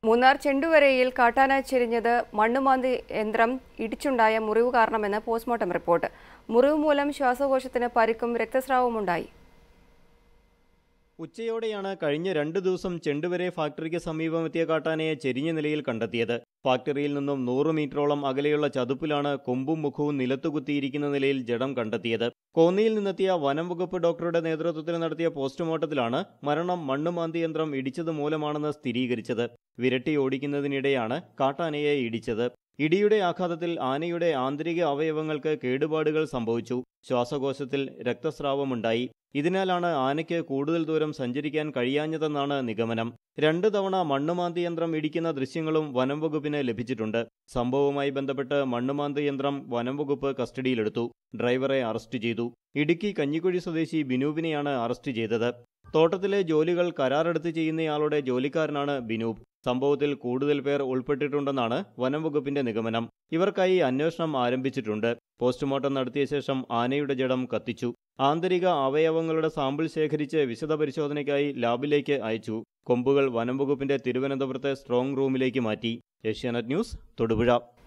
മൂന്നാർ ചെണ്ടുവരയിൽ കാട്ടാന ചെരിഞ്ഞത് മണ്ണുമാന്തി യന്ത്രം ഇടിച്ചുണ്ടായ മുറിവ് കാരണമെന്ന് പോസ്റ്റ്മോർട്ടം റിപ്പോർട്ട് മുറിവ് മൂലം ശ്വാസകോശത്തിന് പരിക്കും രക്തസ്രാവമുണ്ടായി ഉച്ചയോടെയാണ് കഴിഞ്ഞ രണ്ടു ദിവസം ചെണ്ടുവരെ ഫാക്ടറിക്ക് സമീപമെത്തിയ കാട്ടാനയെ ചെരിഞ്ഞ നിലയിൽ കണ്ടെത്തിയത് ഫാക്ടറിയിൽ നിന്നും നൂറ് മീറ്ററോളം അകലെയുള്ള ചതുപ്പിലാണ് കൊമ്പും മുഖവും നിലത്തുകുത്തിയിരിക്കുന്ന നിലയിൽ ജഡം കണ്ടെത്തിയത് കോന്നിയിൽ നിന്നെത്തിയ വനം വകുപ്പ് ഡോക്ടറുടെ നേതൃത്വത്തിൽ നടത്തിയ പോസ്റ്റ്മോർട്ടത്തിലാണ് മരണം മണ്ണുമാന്തി യന്ത്രം ഇടിച്ചത് മൂലമാണെന്ന് സ്ഥിരീകരിച്ചത് വിരട്ടി ഓടിക്കുന്നതിനിടെയാണ് കാട്ടാനയെ ഇടിച്ചത് ഇടിയുടെ ആഘാതത്തിൽ ആനയുടെ ആന്തരിക അവയവങ്ങൾക്ക് കേടുപാടുകൾ സംഭവിച്ചു ശ്വാസകോശത്തിൽ രക്തസ്രാവമുണ്ടായി ഇതിനാലാണ് ആനയ്ക്ക് കൂടുതൽ ദൂരം സഞ്ചരിക്കാൻ കഴിയാഞ്ഞതെന്നാണ് നിഗമനം രണ്ട് തവണ മണ്ണുമാന്തി യന്ത്രം ഇടിക്കുന്ന ദൃശ്യങ്ങളും വനം വകുപ്പിന് ലഭിച്ചിട്ടുണ്ട് സംഭവവുമായി ബന്ധപ്പെട്ട് മണ്ണുമാന്തി യന്ത്രം വനം വകുപ്പ് കസ്റ്റഡിയിലെടുത്തു ഡ്രൈവറെ അറസ്റ്റ് ചെയ്തു ഇടുക്കി കഞ്ഞിക്കുഴി സ്വദേശി ബിനൂപിനെയാണ് അറസ്റ്റ് ചെയ്തത് തോട്ടത്തിലെ ജോലികൾ കരാറെടുത്ത് ചെയ്യുന്നയാളുടെ ജോലിക്കാരനാണ് ബിനൂപ് സംഭവത്തിൽ കൂടുതൽ പേർ ഉൾപ്പെട്ടിട്ടുണ്ടെന്നാണ് വനം വകുപ്പിന്റെ നിഗമനം ഇവർക്കായി അന്വേഷണം ആരംഭിച്ചിട്ടുണ്ട് പോസ്റ്റ്മോർട്ടം നടത്തിയ ശേഷം ആനയുടെ ജഡം കത്തിച്ചു ആന്തരിക അവയവങ്ങളുടെ സാമ്പിൾ ശേഖരിച്ച് വിശദ പരിശോധനയ്ക്കായി ലാബിലേക്ക് അയച്ചു കൊമ്പുകൾ വനം വകുപ്പിന്റെ തിരുവനന്തപുരത്തെ സ്ട്രോങ് റൂമിലേക്ക് മാറ്റി ഏഷ്യാനെറ്റ് ന്യൂസ് തൊടുപുഴ